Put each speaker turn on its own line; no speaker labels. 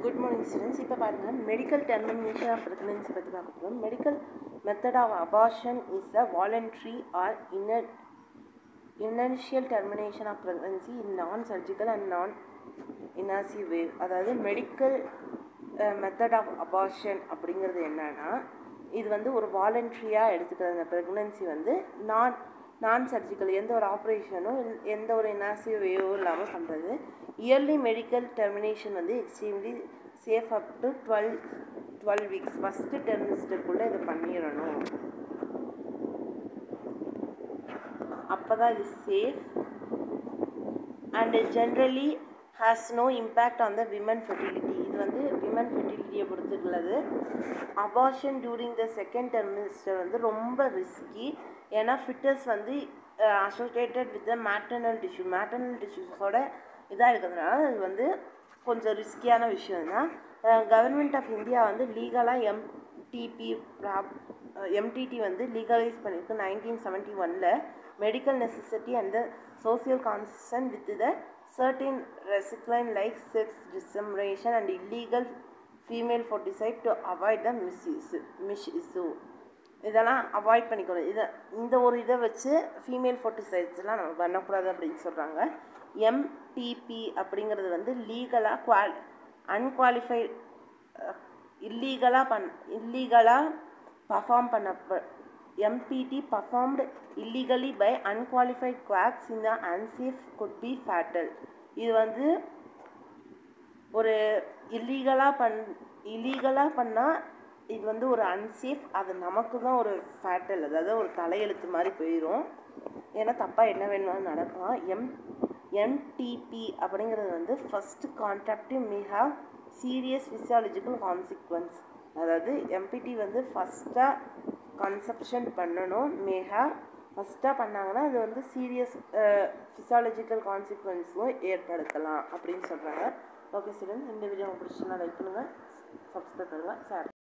good morning students இப்போ பாருங்கள் medical termination of pregnancy பற்றி பார்க்க போகிறோம் medical method of abortion is a voluntary or inner inertial termination of pregnancy in non surgical and நான் இனாசிவ் வே அதாவது medical method of abortion அப்படிங்கிறது என்னன்னா இது வந்து ஒரு வாலண்ட்ரியாக எடுத்துக்கிறது அந்த ப்ரெக்னன்சி வந்து நான் நான் சர்ஜிக்கல் எந்த ஒரு ஆப்ரேஷனும் எந்த ஒரு இனாசிவ் வேவோ இல்லாமல் பண்ணுறது இயர்லி மெடிக்கல் டெர்மினேஷன் வந்து extremely safe up to twelve twelve weeks first டெர்மிஸ்டருக்குள்ளே இதை பண்ணிடணும் அப்போ தான் இது safe and generally has no impact on the women fertility இது வந்து விமன் ஃபெர்டிலிட்டியை பொறுத்துக்குள்ளது abortion during the second trimester வந்து ரொம்ப ரிஸ்கி ஏன்னா ஃபிட்டஸ் வந்து associated with the maternal tissue மேட்டர்னல் டிஷ்யூஸோட இதாக இருக்கிறதுனால இது வந்து கொஞ்சம் ரிஸ்கியான விஷயம் தான் கவர்மெண்ட் ஆஃப் இந்தியா வந்து லீகலாக எம்டிபி எம்டிடி வந்து லீகலைஸ் பண்ணியிருக்கு நைன்டீன் செவன்ட்டி ஒனில் medical necessity and the social concern with the certain recline like sex discrimination and illegal female ferticide to avoid the misuse misissue இதெல்லாம் அவாய்ட் பண்ணிக்கணும் இதை இந்த ஒரு இதை வச்சு ஃபீமேல் ஃபோர்ட்டிசைட்ஸ்லாம் நம்ம பண்ணக்கூடாது அப்படின்னு சொல்கிறாங்க எம்டிபி அப்படிங்கிறது வந்து லீகலாக குவால் அன்குவாலிஃபைட் இல்லீகலாக பண் இல்லீகலாக பர்ஃபார்ம் பண்ண MPT performed illegally by unqualified quacks in the unsafe could be fatal இது வந்து ஒரு இல்லீகலாக பண் இல்லீகலாக பண்ணால் இது வந்து ஒரு அன்சேஃப் அது நமக்கு தான் ஒரு ஃபேட்டல் அதாவது ஒரு தலையெழுத்து மாதிரி போயிடும் ஏன்னா தப்பாக என்ன வேணுமாலும் நடக்கலாம் எம் எம்டிபி அப்படிங்கிறது வந்து first contraceptive may have serious physiological consequence அதாவது எம்பிடி வந்து ஃபஸ்ட்டாக கன்செப்ஷன் பண்ணணும் மே ஹாவ் ஃபஸ்ட்டாக பண்ணாங்கன்னா அது வந்து சீரியஸ் ஃபிசாலஜிக்கல் கான்சிக்வன்ஸும் ஏற்படுத்தலாம் அப்படின்னு சொல்கிறாங்க ஓகே ஸ்டூடெண்ட்ஸ் இந்த வீடியோ பிடிச்சுன்னா லைக் பண்ணுங்கள் சப்ஸ்கிரைப் பண்ணுங்கள் ஷேர்